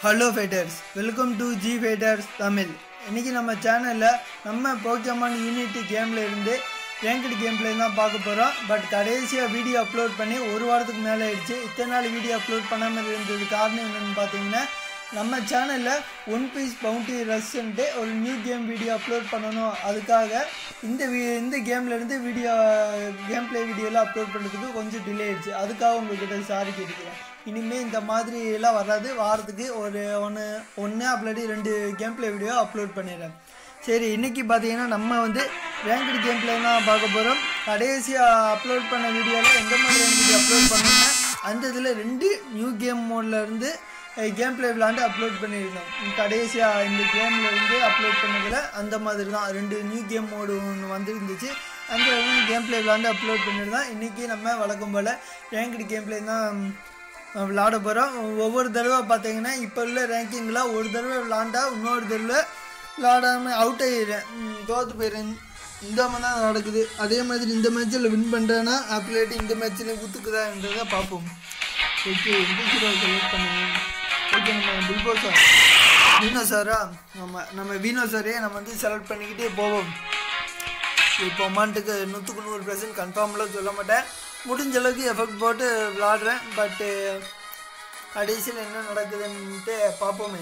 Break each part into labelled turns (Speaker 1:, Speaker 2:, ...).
Speaker 1: Hello fighters welcome to G fighters Tamil இன்னைக்கு நம்ம சேனலில் நம்ம போக்கியமான் யூனிட்டி கேமில் இருந்து ரேங்கட் கேம் பிளே தான் பார்க்க போகிறோம் பட் கடைசியாக வீடியோ அப்லோட் பண்ணி ஒரு வாரத்துக்கு மேலே ஆயிடுச்சு இத்தனை நாள் வீடியோ அப்லோட் பண்ணாமல் இருந்தது காரணம் என்னென்னு பார்த்தீங்கன்னா நம்ம சேனலில் ஒன் பீஸ் பவுண்டி ரஷ்ன்ட்டு ஒரு நியூ கேம் வீடியோ அப்லோட் பண்ணணும் அதுக்காக இந்த வீ இந்த கேம்லேருந்து வீடியோ கேம் பிளே வீடியோலாம் அப்லோட் பண்ணுறதுக்கு கொஞ்சம் டிலே ஆயிடுச்சு அதுக்காக உங்கள்கிட்ட சாரி கேட்டுக்கிறேன் இனிமேல் இந்த மாதிரி எல்லாம் வராது வாரத்துக்கு ஒரு ஒன்று ஒன்று அப்படி ரெண்டு கேம் பிளே வீடியோ அப்லோட் பண்ணிடுறேன் சரி இன்றைக்கி பார்த்தீங்கன்னா நம்ம வந்து ரேங்கட் கேம் பிளே தான் பார்க்க போகிறோம் கடைசியாக அப்லோட் பண்ண வீடியோவில் எந்த மாதிரி வீடியோ அப்லோட் பண்ணோம்னா அந்த இதில் ரெண்டு நியூ கேம் மோடில் இருந்து கேம் பிளே விளாண்டு அப்லோட் பண்ணியிருந்தோம் கடைசியாக இந்த கேமில் இருந்து அப்லோட் பண்ணதில் அந்த மாதிரி தான் ரெண்டு நியூ கேம் மோடு ஒன்று வந்துருந்துச்சு அந்த கேம் பிளே விளாண்டு அப்லோட் பண்ணியிருந்தோம் இன்றைக்கி நம்ம வழக்கம் போல் ரேங்கட் கேம் பிளே தான் விளாட போகிறோம் ஒவ்வொரு தடவை பார்த்தீங்கன்னா இப்போ உள்ள ரேங்கிங்கில் ஒரு தடவை விளாண்டா இன்னொரு தடவை விளாடாமல் அவுட் ஆகிடுறேன் தோற்று போயிடுறேன் இந்த மாதிரி தான் நடக்குது அதே மாதிரி இந்த மேட்ச்சில் வின் பண்ணுறேன்னா அப்லேட்டு இந்த மேட்ச்சில் குத்துக்குதான்றதை பார்ப்போம் ஓகே எந்த ஹீரோ செலக்ட் பண்ணுங்க ஓகே நம்ம பில்போ சார் வீணோ சாரா நம்ம நம்ம வீணோ சாரே நம்ம வந்து செலக்ட் பண்ணிக்கிட்டே போவோம் இப்போ அமௌண்ட்டுக்கு நூற்றுக்கு நூறு பர்சன்ட் கன்ஃபார்ம்லாம் சொல்ல மாட்டேன் முடிஞ்ச அளவுக்கு எஃபெக்ட் போட்டு விளாடுறேன் பட்டு கடைசியில் என்ன நடக்குதுன்ட்டு பார்ப்போமே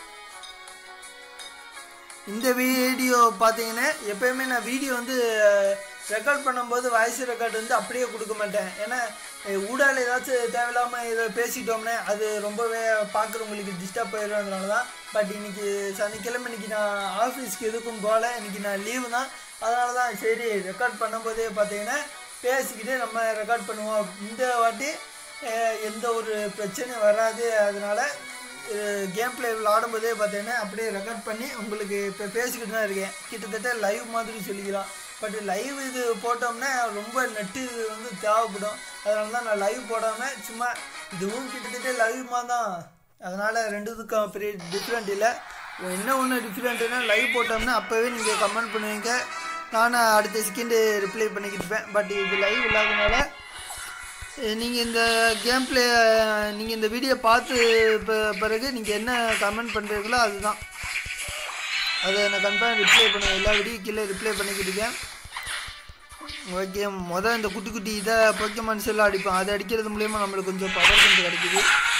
Speaker 1: இந்த வீடியோ பார்த்தீங்கன்னா எப்பயுமே நான் வீடியோ வந்து ரெக்கார்ட் பண்ணும்போது வாய்ஸ் ரெக்கார்ட் வந்து அப்படியே கொடுக்க மாட்டேன் ஏன்னா ஊடால ஏதாச்சும் தேவையில்லாமல் இதை பேசிட்டோம்னே அது ரொம்பவே பார்க்குறவங்களுக்கு டிஸ்டர்ப் ஆயிடுறதுனால தான் பட் இன்னைக்கு சனிக்கிழமை இன்னைக்கு நான் ஆஃபீஸ்க்கு எதுக்கும் போகல இன்னைக்கு நான் லீவு தான் அதனால தான் சரி ரெக்கார்ட் பண்ணும்போதே பார்த்தீங்கன்னா பேசிக்கிட்டு நம்ம ரெக்கார்ட் பண்ணுவோம் இந்த வாட்டி எந்த ஒரு பிரச்சனையும் வராது அதனால கேம் பிளே விளாடும்போதே பார்த்தீங்கன்னா அப்படியே ரெக்கார்ட் பண்ணி உங்களுக்கு இப்போ பேசிக்கிட்டு தான் இருக்கேன் கிட்டத்தட்ட லைவ் மாதிரி சொல்லிக்கலாம் பட் லைவ் இது போட்டோம்னா ரொம்ப நெட்டு வந்து தேவைப்படும் அதனால தான் நான் லைவ் போடாமல் சும்மா இதுவும் கிட்டத்தட்ட லைவ் மாதிரி தான் அதனால் ரெண்டுத்துக்கும் பெரிய டிஃப்ரெண்ட் இல்லை என்ன ஒன்று டிஃப்ரெண்ட்டுன்னா லைவ் போட்டோம்னா அப்போவே நீங்கள் கமெண்ட் பண்ணுவீங்க நானும் அடுத்த செகண்டு ரிப்ளை பண்ணிக்கிட்டு இருப்பேன் பட் இது லைவ் இல்லாதனால நீங்கள் இந்த கேம் பிளே நீங்கள் இந்த வீடியோ பார்த்து பிறகு நீங்கள் என்ன கமெண்ட் பண்ணுறீங்களோ அதுதான் அதை நான் கன்ஃபார்ம் ரிப்ளை பண்ணுவேன் எல்லா வீடியோ கீழே ரிப்ளை பண்ணிக்கிட்டு இருக்கேன் ஓகே மொதல் இந்த குட்டி குட்டி இதை பொக்கமான் செல்லாம் அடிப்போம் அதை அடிக்கிறது மூலியமாக நம்மளுக்கு கொஞ்சம் பவர் கொஞ்சம் கிடைக்குது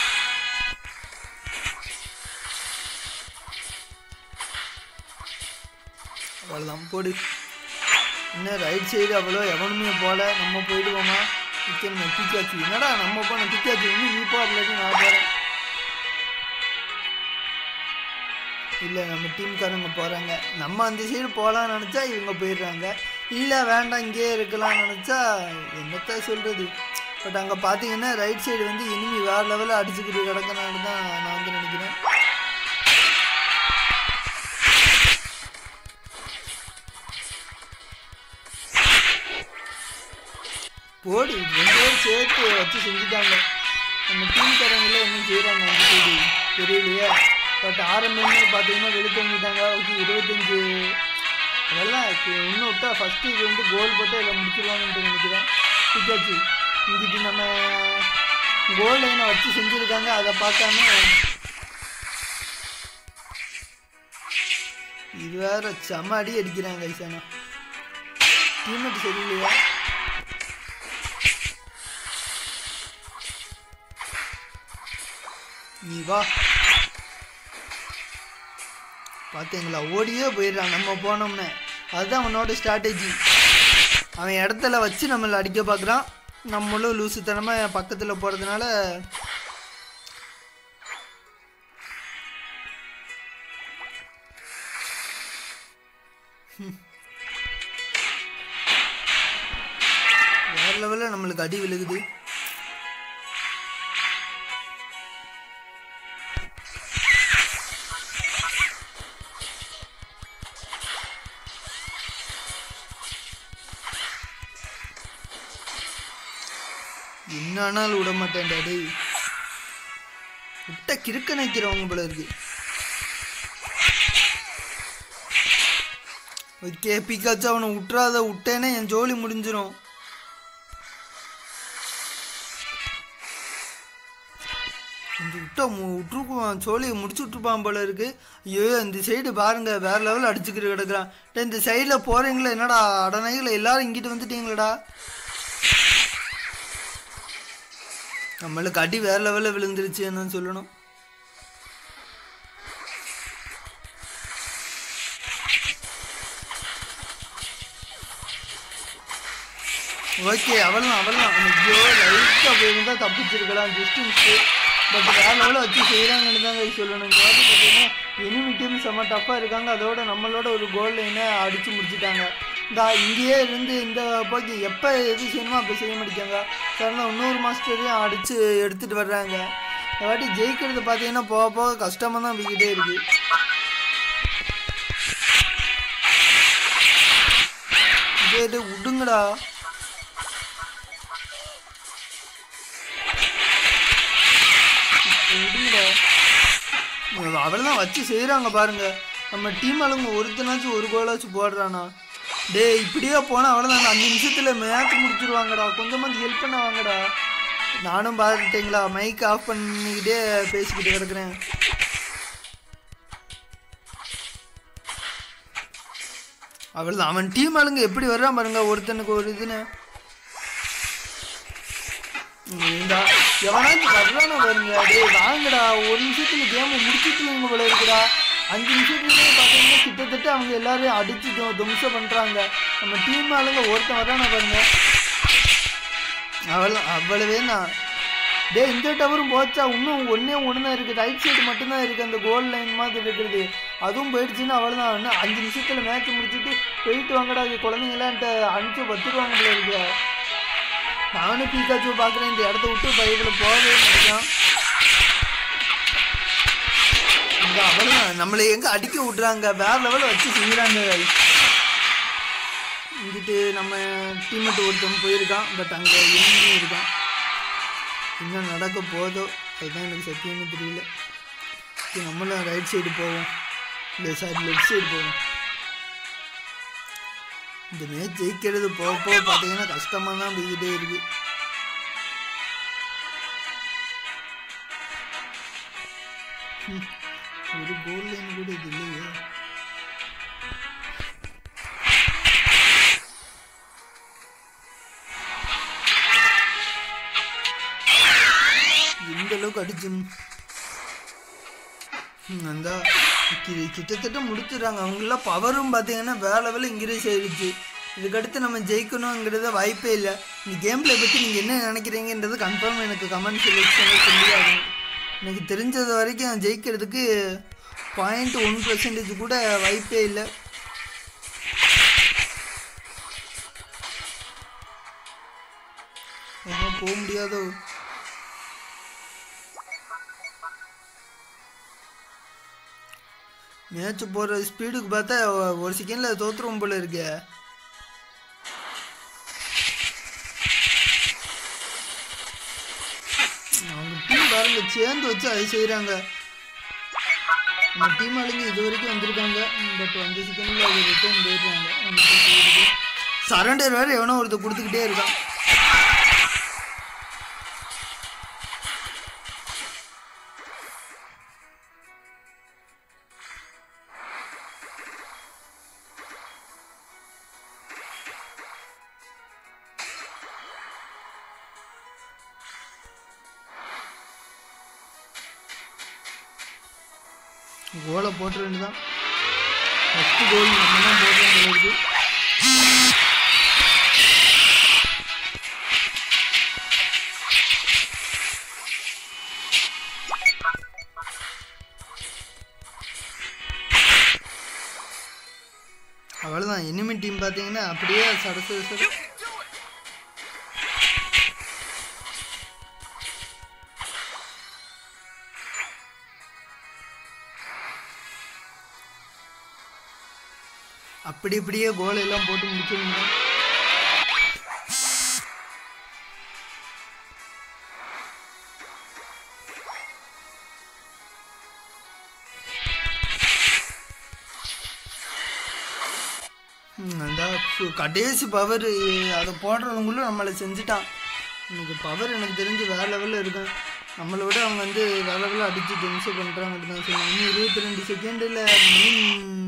Speaker 1: அவ்வளோதான் போடு இன்னும் ரைட் சைடு அவ்வளோ எவனுமே போகல நம்ம போயிடுவோமா நிற்கணும் பிக்காச்சு என்னடா நம்ம போன பிக்காச்சு இன்னும் நீ போ இல்லாட்டி நான் போகிறேன் இல்லை நம்ம டீம்காரங்க போகிறாங்க நம்ம அந்த சைடு போகலான்னு நினச்சா இவங்க போயிடுறாங்க இல்லை வேண்டாம் இங்கேயே இருக்கலாம்னு நினச்சா என்னத்த சொல்கிறது பட் அங்கே பார்த்தீங்கன்னா ரைட் சைடு வந்து இனிமே வேறு லெவலில் அடிச்சுக்கிட்டு கிடக்கனான்னு தான் நான் வந்து நினைக்கிறேன் போடு ரெண்டு பேரும் சேர்த்து வச்சு செஞ்சுட்டாங்க நம்ம டீம்காரங்கள இன்னும் செய்கிறாங்க அந்த சைடு தெரியலையே பட் ஆரம்பமே பார்த்தீங்கன்னா வெளித்தங்கிட்டாங்க ஓகே இருபத்தஞ்சி அதெல்லாம் இன்னும் விட்டா ஃபஸ்ட்டு இது வந்து கோல் போட்டு இதில் முடிச்சிருவாங்கன்ட்டு நினைக்கிறேன் பிக்காச்சு இங்கிட்டு நம்ம கோல் லைனை வச்சு செஞ்சுருக்காங்க அதை பார்க்காம இது வேற செம அடி அடிக்கிறாங்க ஐசானா டீமெட் சரியில்லையா நீ வா பார்த்தீங்களா ஓடியே போயிடுறான் நம்ம போனோம்னு அதுதான் அவனோட ஸ்ட்ராட்டஜி அவன் இடத்துல வச்சு நம்மளை அடிக்க பார்க்குறான் நம்மளும் லூசுத்தனமாக பக்கத்தில் போகிறதுனால வேறு லெவலில் நம்மளுக்கு அடி விழுகுது என்னானாலும் விட மாட்டேன்டா டேய் விட்ட கிறுக்க நிற்கிறவங்க போல இருக்கு ஓகே பிக்காச்சும் அவனை விட்டுறாத விட்டேனே என் ஜோலி முடிஞ்சிடும் இந்த விட்டா மு விட்டுருக்குவான் சோழியை முடிச்சு விட்டுருப்பான் போல இருக்கு ஐயோ இந்த சைடு பாருங்க வேற லெவலில் அடிச்சுக்கிட்டு கிடக்குறான் டேய், இந்த சைடில் போறீங்களா என்னடா அடனைகளை எல்லாரும் இங்கிட்டு வந்துட்டீங்களடா நம்மளுக்கு அடி வேற லெவலில் விழுந்துருச்சு என்னன்னு சொல்லணும் ஓகே அவள்லாம் அவள்லாம் ஐயோ லைட்டாக போயிருந்தா தப்பிச்சிருக்கலாம் ஜஸ்ட் மிஸ்ஸு பட் வேற லெவலில் வச்சு செய்கிறாங்கன்னு தான் guys சொல்லணும் இந்த வாட்டி பார்த்தீங்கன்னா எனிமி டீம் செம்ம டஃப்பாக இருக்காங்க அதோட நம்மளோட ஒரு கோல் லைனை அடித்து முடிச்சிட்டாங்க இந்த இங்கேயே இருந்து இந்த போக்கி எப்போ எது செய்யணுமோ அப்போ செய்ய மாட்டேங்காங்க சடனாக இன்னொரு மாஸ்டரையும் அடித்து எடுத்துகிட்டு வர்றாங்க இந்த வாட்டி ஜெயிக்கிறது பார்த்தீங்கன்னா போக போக கஷ்டமாக தான் போய்கிட்டே இருக்குது இதே விடுங்கடா விடுங்கடா அவள்தான் வச்சு செய்கிறாங்க பாருங்க நம்ம டீம் ஆளுங்க ஒருத்தனாச்சும் ஒரு கோலாச்சும் போடுறானா டேய் இப்படியே போனால் அவ்வளோதான் அஞ்சு நிமிஷத்தில் மேட்ச் முடிச்சிருவாங்கடா கொஞ்சமாக ஹெல்ப் பண்ண வாங்கடா நானும் பார்த்துட்டீங்களா மைக் ஆஃப் பண்ணிக்கிட்டே பேசிக்கிட்டு கிடக்குறேன் அவள்தான் அவன் டீம் ஆளுங்க எப்படி வர்றான் பாருங்க ஒருத்தனுக்கு ஒரு இதுன்னு இந்தா எவனாச்சும் வர்றானா பாருங்க டேய் வாங்கடா ஒரு நிமிஷத்துல கேமை முடிச்சுட்டு போல இருக்குடா அஞ்சு நிமிஷத்துலயே பார்த்தீங்கன்னா கிட்டத்தட்ட அவங்க எல்லாரையும் அடிச்சு தொ- தும்சம் பண்றாங்க நம்ம டீம் ஆளுங்க ஒருத்தன் வர்றானா பாருங்க அவள் அவ்வளவே தான் டேய் இந்த டவரும் போச்சா இன்னும் ஒன்றே ஒன்று தான் இருக்குது ரைட் சைடு மட்டும்தான் இருக்குது அந்த கோல் லைன் மாதிரி இருக்கிறது அதுவும் போயிடுச்சுன்னா அவ்வளோதான் இன்னும் அஞ்சு நிமிஷத்தில் மேட்ச் முடிச்சுட்டு போயிட்டு வாங்கடா இது குழந்தைங்களான்ட்டு அனுப்பிச்சு பத்துருவாங்க போல இருக்கு நானும் பீக்காச்சு பார்க்குறேன் இந்த இடத்த விட்டு பைக்கில் போகவே மாட்டேங்கான் இந்த அவ்வளோதான் நம்மளை எங்கே அடிக்க விட்றாங்க வேற லெவலில் வச்சு செய்கிறாங்க இங்கிட்டு நம்ம டீம்மேட் ஒருத்தன் போயிருக்கான் பட் அங்கே எங்கேயும் இருக்கான் என்ன நடக்க போதோ அதுதான் எனக்கு சத்தியமே தெரியல சரி, நம்மளும் ரைட் சைடு போவோம் இல்லை சாரி லெஃப்ட் சைடு போவோம் இந்த மேட்ச் ஜெயிக்கிறது போக போக பார்த்தீங்கன்னா கஷ்டமாக தான் போய்கிட்டே இருக்கு ம், ஒரு கோல் லைன் கூட இது இல்லையே இந்த அளவுக்கு அடிச்சு ம், அந்த கி- கிட்டத்தட்ட முடிச்சிடுறாங்க அவங்களாம் பவரும் பார்த்தீங்கன்னா வேற லெவலில் இன்க்ரீஸ் ஆயிடுச்சு இதுக்கடுத்து நம்ம ஜெயிக்கணுங்கிறத வாய்ப்பே இல்லை இந்த கேம் பிளே பற்றி நீங்கள் என்ன நினைக்கிறீங்கன்றது கன்ஃபார்ம் எனக்கு கமெண்ட் செலெக்ஷனில் சொல்லி ஆகணும் எனக்கு தெரிஞ்சது வரைக்கும் ஜெயிக்கிறதுக்கு பாயிண்ட் ஒன் பர்சன்டேஜ் கூட வாய்ப்பே இல்லை ஆஹா, போக முடியாதோ மேட்ச் போகிற ஸ்பீடுக்கு பார்த்தா ஒ- ஒரு செகண்டில் தோற்றுரும் போல இருக்கே அவங்க டீம் பாருங்க சேர்ந்து வச்சு அது செய்கிறாங்க நம்ம டீம் ஆளுங்க இது வரைக்கும் வந்திருக்காங்க பட் வந்து செகண்டில் அது ரிட்டர்ன் போயிடுறாங்க சரண்டர் வேறு எவனோ ஒருத்தர் கொடுத்துக்கிட்டே இருக்கான் கோலை போட்டுற வேண்டியதான் ஃபஸ்ட்டு கோல் நம்ம தான் போடுறோம் போல இருக்கு அவ்வளோதான் எனிமி டீம் பார்த்தீங்கன்னா அப்படியே சட சட சட அப்படி இப்படியே கோல் எல்லாம் போட்டு முடிச்சிருங்க ம், அந்த ஃபு- கடைசி பவர் அதை போடுறவங்களும் நம்மளை செஞ்சுட்டான் எனக்கு பவர் எனக்கு தெரிஞ்சு வேற லெவலில் இருக்கும் நம்மளை விட அவங்க வந்து வேலை அடித்து டென்ஷன் பண்ணுறாங்க தான் சொன்னாங்க இன்னும் இருபத்தி ரெண்டு செகண்டில் மீன்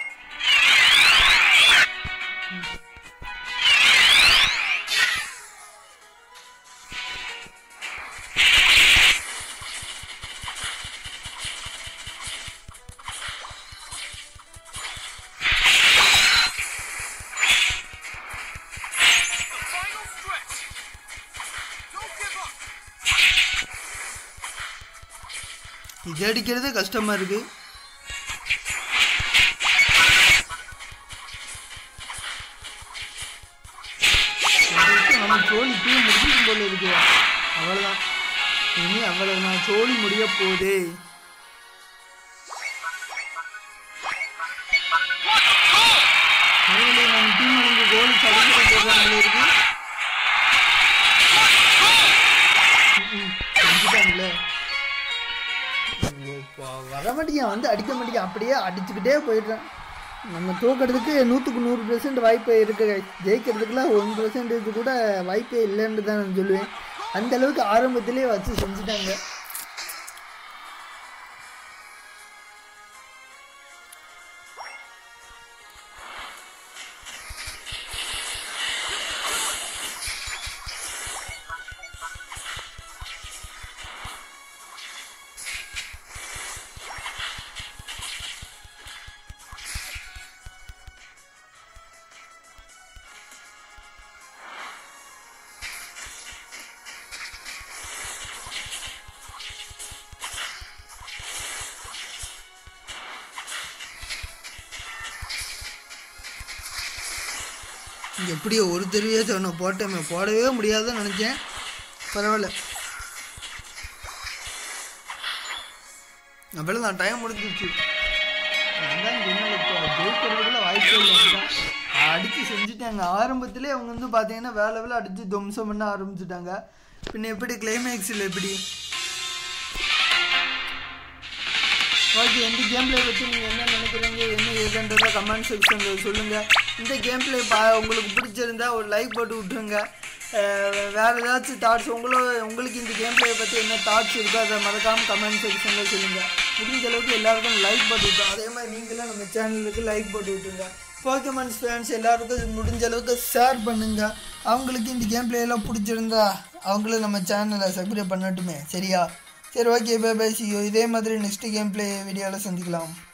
Speaker 2: The final stretch. Don't give up.
Speaker 1: இது அடிக்கிறதே கஷ்டமாக இருக்குது நம்ம சோழி இப்பயே முடிஞ்சிடும் போல இருக்கு அவ்வளோதான் இனி அவ்வளவுதான் சோழி முடிய போகுது பரவாயில்லையே, நம்ம டீம் வந்து கோல் சடுக்கிற போடுறாங்களே இருக்கு ம்ம், செஞ்சுட்டாங்களே வர மாட்டேங்க வந்து அடிக்க மாட்டேங்க அப்படியே அடிச்சுக்கிட்டே போயிடுறேன் நம்ம தோக்கிறதுக்கு நூற்றுக்கு நூறு பெர்சன்ட் வாய்ப்பு இருக்கு ஜெயிக்கிறதுக்குலாம் ஒன் பெர்சன்டேஜ் கூட வாய்ப்பே இல்லைன்னு தான் நான் சொல்லுவேன் அந்த அளவுக்கு ஆரம்பத்திலே வச்சு செஞ்சுட்டாங்க எப்படியோ ஒரு தெருவே சொன்ன போட்டேன் போடவே முடியாதுன்னு நினச்சேன் பரவாயில்ல அவ்வளோதான் டைம் முடிஞ்சிருச்சு அதான் சொன்னேன்ல, இப்போ ஜெயிக்கிறதுக்குள்ள வாய்ப்பே இல்லை அடித்து செஞ்சுட்டாங்க ஆரம்பத்திலே அவங்க வந்து பார்த்தீங்கன்னா வேலை வேலை அடித்து துவம்சம் பண்ண ஆரம்பிச்சுட்டாங்க பின்ன எப்படி கிளைமேக்ஸில் எப்படி ஓகே இந்த கேம் பிளே பற்றி நீங்கள் என்ன நினைக்கிறீங்க என்ன ஏதுன்றதை கமெண்ட் செக்ஷனில் சொல்லுங்கள் இந்த கேம் பிளே பா உங்களுக்கு பிடிச்சிருந்தா ஒரு லைக் போட்டு விட்ருங்க அஹ் வேறு ஏதாச்சும் தாட்ஸ் உங்களோட உங்களுக்கு இந்த கேம் பிளே பற்றி என்ன தாட்ஸ் இருக்கோ அதை மறக்காமல் கமெண்ட் செக்ஷனில் சொல்லுங்கள் முடிஞ்ச அளவுக்கு எல்லாருக்கும் லைக் போட்டு விட்டோம் அதே மாதிரி நீங்களும் நம்ம சேனலுக்கு லைக் போட்டு விட்டுருங்க போக்கமன்ஸ் ஃபேன்ஸ் எல்லாருக்கும் முடிஞ்ச அளவுக்கு ஷேர் பண்ணுங்கள் அவங்களுக்கு இந்த கேம் பிளே எல்லாம் பிடிச்சிருந்தா அவங்களும் நம்ம சேனலை சப்ஸ்கிரைப் பண்ணட்டுமே சரியா சரி ஓகே பை பை சி இதே மாதிரி நெக்ஸ்ட் கேம் பிளே வீடியோவில் சந்திக்கலாம்